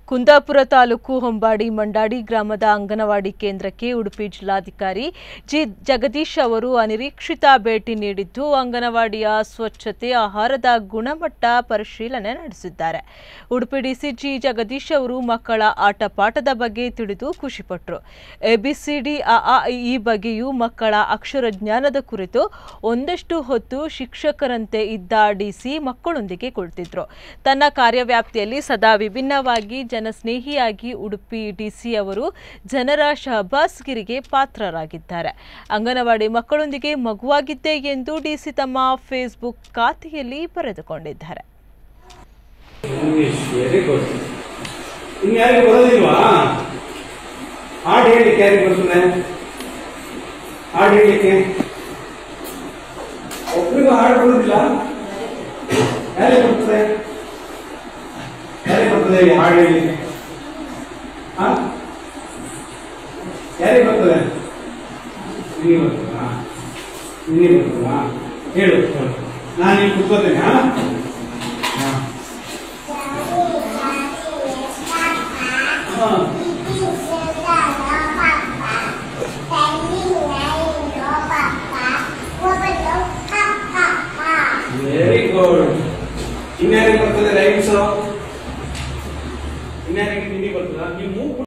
ಕುಂದಾಪುರ ತಾಲೂಕು ಹೊಂಬಾಡಿ ಮಂಡಾಡಿ ಗ್ರಾಮದ ಅಂಗನವಾಡಿ ಕೇಂದ್ರಕ್ಕೆ ಉಡುಪಿ ಜಿಲ್ಲಾಧಿಕಾರಿ ಜಿ ಜಗದೀಶ್ ಅವರು ಅನಿರೀಕ್ಷಿತ ಭೇಟಿ ನೀಡಿದ್ದು ಅಂಗನವಾಡಿಯ ಸ್ವಚ್ಛತೆ ಆಹಾರದ ಗುಣಮಟ್ಟ ಪರಿಶೀಲನೆ ನಡೆಸಿದ್ದಾರೆ ಉಡುಪಿ ಡಿಸಿಜಿ ಜಗದೀಶ್ ಅವರು ಮಕ್ಕಳ ಆಟಪಾಠದ ಬಗ್ಗೆ ತಿಳಿದು ಖುಷಿಪಟ್ಟರು ಎಬಿಸಿಡಿ ಅ ಈ ಬಗ್ಗೆಯೂ ಮಕ್ಕಳ ಅಕ್ಷರ ಜ್ಞಾನದ ಕುರಿತು ಒಂದಷ್ಟು ಹೊತ್ತು ಶಿಕ್ಷಕರಂತೆ ಇದ್ದ ಡಿಸಿ ಮಕ್ಕಳೊಂದಿಗೆ ಕುಳಿತಿದ್ರು ತನ್ನ ಕಾರ್ಯವ್ಯಾಪ್ತಿಯಲ್ಲಿ ಸದಾ ವಿಭಿನ್ನವಾಗಿ ಜನಸ್ನೇಹಿಯಾಗಿ ಉಡುಪಿ ಡಿಸಿ ಅವರು ಜನರ ಶಹಬಾಸ್ಗಿರಿಗೆ ಪಾತ್ರರಾಗಿದ್ದಾರೆ ಅಂಗನವಾಡಿ ಮಕ್ಕಳೊಂದಿಗೆ ಮಗುವಾಗಿದ್ದೆ ಎಂದು ಡಿಸಿ ತಮ್ಮ ಫೇಸ್ಬುಕ್ ಖಾತೆಯಲ್ಲಿ ಬರೆದುಕೊಂಡಿದ್ದಾರೆ ವೆರಿ ಗುಡ್ ಇನ್ನು ಯಾರಿಗೂ ಬರೋದಿಲ್ವಾ ಹಾಡು ಹೇಳಲಿಕ್ಕೆ ಯಾರಿಗೆ ಬರ್ತದೆ ಹಾಡು ಹೇಳಲಿಕ್ಕೆ ಒಬ್ಬರಿಗೂ ಹಾಡು ಬರೋದಿಲ್ಲ ಯಾರಿಗೆ ಬರ್ತದೆ ಯಾರಿಗೆ ಬರ್ತದೆ ಈ ಹಾಡು ಹೇಳಲಿಕ್ಕೆ ಹಾ ಯಾರಿಗೆ ಬರ್ತದೆ ನಿನಗೆ ಬರ್ತದಾ ನಿನಗೆ ಬರ್ತದಾ ಹೇಳು ನಾನು ಇಲ್ಲಿ ಕುತ್ಕೋತೇನೆ ಹಾ ಹಾ ಹಾ ವೆರಿ ಗುಡ್ ಇನ್ಯಾರಿಗೆ ಬರ್ತದೆ ರೈಮ್ಸ್ ಇನ್ಯಾರಿಗೆ ನಿಮಗೆ ಬರ್ತದ ನೀವು